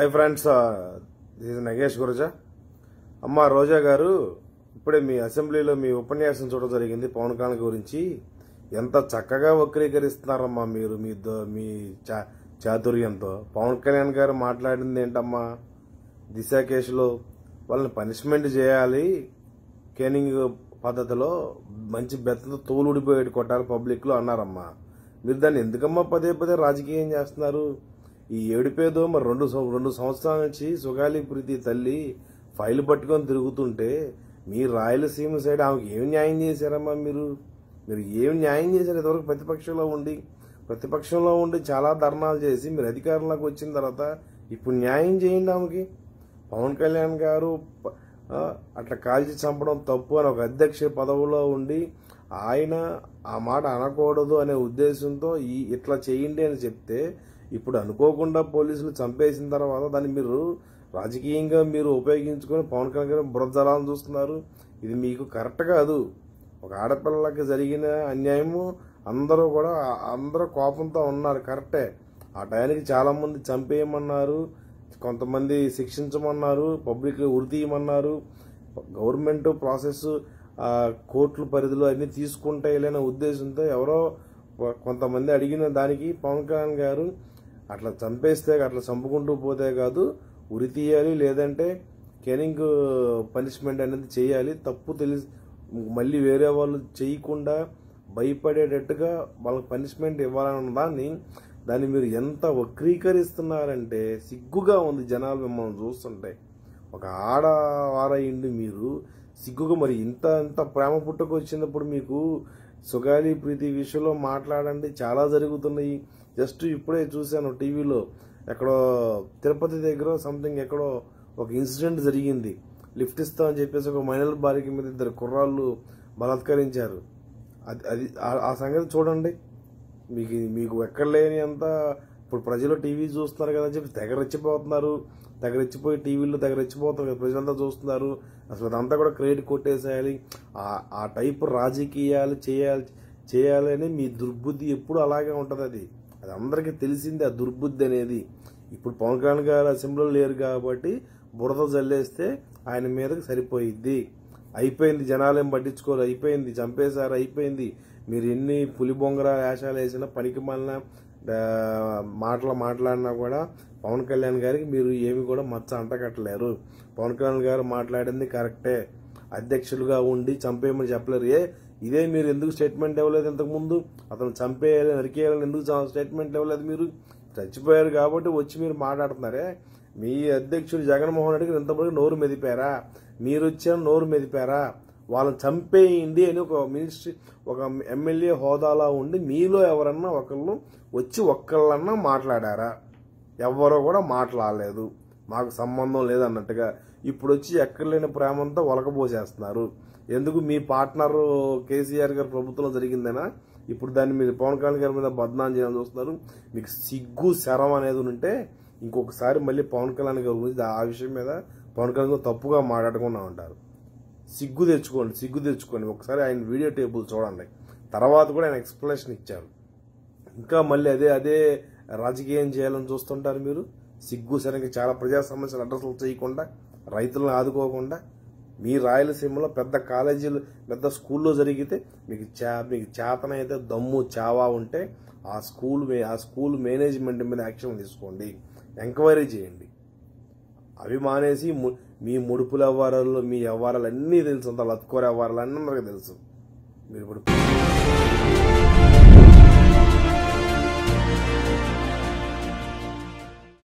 hi friends this is Nagesh Guraja అమ్మ రోజా గారు ఇప్పుడే మీ అసెంబ్లీలో మీ ఉపన్యాసం చూడడం జరిగింది పవన్ కళ్యాణ్ గురించి ఎంత చక్కగా వక్రీకరిస్తున్నారమ్మా మీరు మీ దో- మీ చా- చాతుర్యంతో పవన్ కళ్యాణ్ గారు మాట్లాడింది ఏంటమ్మా దిశ కేసులో వాళ్ళని పనిష్మెంట్ చేయాలి కేనింగ్ పద్ధతిలో మంచి బెత్తతో తోలు ఊడిపోయేటి కొట్టాలి పబ్లిక్ లో అన్నారమ్మా మీరు దాన్ని ఎందుకమ్మా పదే పదే రాజకీయం చేస్తున్నారు ఈ ఏడుపేదో మరి రెండు సం- రెండు సంవత్సరాల నుంచి సుగాలి ప్రీతి తల్లి ఫైల్ పట్టుకొని తిరుగుతుంటే మీ రాయలసీమ సైడ్ ఆమెకి ఏం న్యాయం చేశారమ్మా మీరు మీరు ఏం న్యాయం చేశారు ఇంతవరకు ప్రతిపక్షంలో ఉండి ప్రతిపక్షంలో ఉండి చాలా ధర్నాలు చేసి మీరు అధికారంలోకి వచ్చిన తర్వాత ఇప్పుడు న్యాయం చేయండి ఆమెకి పవన్ కళ్యాణ్ గారు ప- ఆ, అట్లా కాల్చి చంపడం తప్పు అని ఒక అధ్యక్ష పదవిలో ఉండి ఆయన ఆ మాట అనకూడదు అనే ఉద్దేశంతో ఈ ఇట్లా చేయండి అని చెప్తే ఇప్పుడు అనుకోకుండా పోలీసులు చంపేసిన తర్వాత దాన్ని మీరు రాజకీయంగా మీరు ఉపయోగించుకొని పవన్ కళ్యాణ్ గారు బురదలాలను చూస్తున్నారు ఇది మీకు కరెక్ట్ కాదు ఒక ఆడపిల్లలకి జరిగిన అన్యాయము అందరూ కూడా అందరూ కోపంతో ఉన్నారు కరెక్టే ఆ టైంకి చాలా మంది చంపేయమన్నారు కొంతమంది శిక్షించమన్నారు పబ్లిక్ ఉరి తీయమన్నారు గవర్నమెంట్ ప్రాసెస్ ఆ, కోర్టుల పరిధిలో అన్ని తీసుకుంటాయి లేని ఉద్దేశంతో ఎవరో కొ- కొంతమంది అడిగిన దానికి పవన్ కళ్యాణ్ గారు అట్లా చంపేస్తే అట్లా చంపుకుంటూ పోతే కాదు ఉరి తీయాలి లేదంటే కెనింగ్ పనిష్మెంట్ అనేది చేయాలి తప్పు తెలిసి మళ్ళీ వేరే వాళ్ళు చేయకుండా భయపడేటట్టుగా వాళ్ళకి పనిష్మెంట్ ఇవ్వాలన్న దాన్ని దాన్ని మీరు ఎంత వక్రీకరిస్తున్నారంటే సిగ్గుగా ఉంది జనాలు మిమ్మల్ని చూస్తుంటే ఒక ఆడవారయిండి మీరు సిగ్గుగా మరి ఇంత ఇంత ప్రేమ పుట్టుకు వచ్చినప్పుడు మీకు సుగాలి ప్రీతి విషయంలో మాట్లాడండి చాలా జరుగుతున్నాయి జస్ట్ ఇప్పుడే చూశాను టీవీలో ఎక్కడో తిరుపతి దగ్గర సంథింగ్ ఎక్కడో ఒక ఇన్సిడెంట్ జరిగింది లిఫ్ట్ ఇస్తామని చెప్పేసి ఒక మైనర్ బాలిక మీద ఇద్దరు కుర్రాళ్ళు బలాత్కరించారు అది అది ఆ- ఆ సంగతి చూడండి మీకు మీకు ఎక్కడ లేని అంత ఇప్పుడు ప్రజలు టీవీ చూస్తున్నారు కదా అని చెప్పి తెగ రెచ్చిపోతున్నారు తెగ రెచ్చిపోయి టీవీలో తెగ రెచ్చిపోతున్నారు కదా ప్రజలంతా చూస్తున్నారు అసలు అదంతా కూడా క్రెడిట్ కొట్టేసేయాలి ఆ- ఆ టైప్ రాజకీయాలు చేయాలి చేయాలని మీ దుర్బుద్ధి ఎప్పుడు అలాగే ఉంటది అది అది అందరికీ తెలిసింది ఆ దుర్బుద్ధి అనేది ఇప్పుడు పవన్ కళ్యాణ్ గారు అసెంబ్లీలో లేరు కాబట్టి బురద జల్లేస్తే ఆయన మీదకి సరిపోయిద్ది అయిపోయింది జనాలేం పట్టించుకోరు అయిపోయింది చంపేశారు అయిపోయింది మీరు ఎన్ని పులి బొంగర వేషాలు వేసినా పనికి మళ్ళా మాటలు మాట్లాడినా కూడా పవన్ కళ్యాణ్ గారికి మీరు ఏమి కూడా మచ్చ అంటకట్టలేరు పవన్ కళ్యాణ్ గారు మాట్లాడింది కరెక్టే అధ్యక్షులుగా ఉండి చంపేయమని చెప్పలేరు ఏ ఇదే మీరు ఎందుకు స్టేట్మెంట్ ఇవ్వలేదు ఇంతకు ముందు అతను చంపేయాలి నరికేయాలని ఎందుకు చ- స్టేట్మెంట్ ఇవ్వలేదు మీరు చచ్చిపోయారు కాబట్టి వచ్చి మీరు మాట్లాడుతున్నారే మీ అధ్యక్షుడు జగన్మోహన్ రెడ్డికి ఇంతవరకు నోరు మెదిపారా మీరు వచ్చారు నోరు మెదిపారా వాళ్ళని చంపేయండి అని ఒక మినిస్ట్రీ ఒక ఎమ్మెల్యే హోదాలో ఉండి మీలో ఎవరన్నా ఒకళ్ళు వచ్చి ఒక్కళ్ళన్నా మాట్లాడారా ఎవ్వరూ కూడా మాట్లాడలేదు మాకు సంబంధం లేదన్నట్టుగా ఇప్పుడు వచ్చి ఎక్కడ లేని ప్రేమంతో ఒలకబోసేస్తున్నారు ఎందుకు మీ పార్ట్నర్ కేసీఆర్ గారి ప్రభుత్వంలో జరిగిందేనా ఇప్పుడు దాన్ని మీరు పవన్ కళ్యాణ్ గారి మీద బద్నాం చేయాలని చూస్తున్నారు మీకు సిగ్గు శరం అనేది ఉంటే ఇంకొకసారి మళ్ళీ పవన్ కళ్యాణ్ గారి గురించి ఆ విషయం మీద పవన్ కళ్యాణ్ గారు తప్పుగా మాట్లాడకుండా ఉంటారు సిగ్గు తెచ్చుకోండి సిగ్గు తెచ్చుకోండి ఒకసారి ఆయన వీడియో టేబుల్ చూడండి తర్వాత కూడా ఆయన ఎక్స్ప్లెనేషన్ ఇచ్చారు ఇంకా మళ్ళీ అదే అదే రాజకీయం చేయాలని చూస్తుంటారు మీరు సిగ్గు సరిగ్గా చాలా ప్రజా సమస్యలు అడ్రస్లు చేయకుండా రైతులను ఆదుకోకుండా మీ రాయలసీమలో పెద్ద కాలేజీలు పెద్ద స్కూల్లో జరిగితే మీకు చా మీకు చేతనైతే దమ్ము చావా ఉంటే ఆ స్కూల్ మే- ఆ స్కూల్ మేనేజ్మెంట్ మీద యాక్షన్ తీసుకోండి ఎంక్వైరీ చేయండి అవి మానేసి ము- మీ ముడుపుల వ్యవహారాలు మీ వ్యవహారాలు అన్నీ తెలుసు అంత లత్కోర వ్యవహారాలు అన్నీ అందరికీ తెలుసు మీరు ఇప్పుడు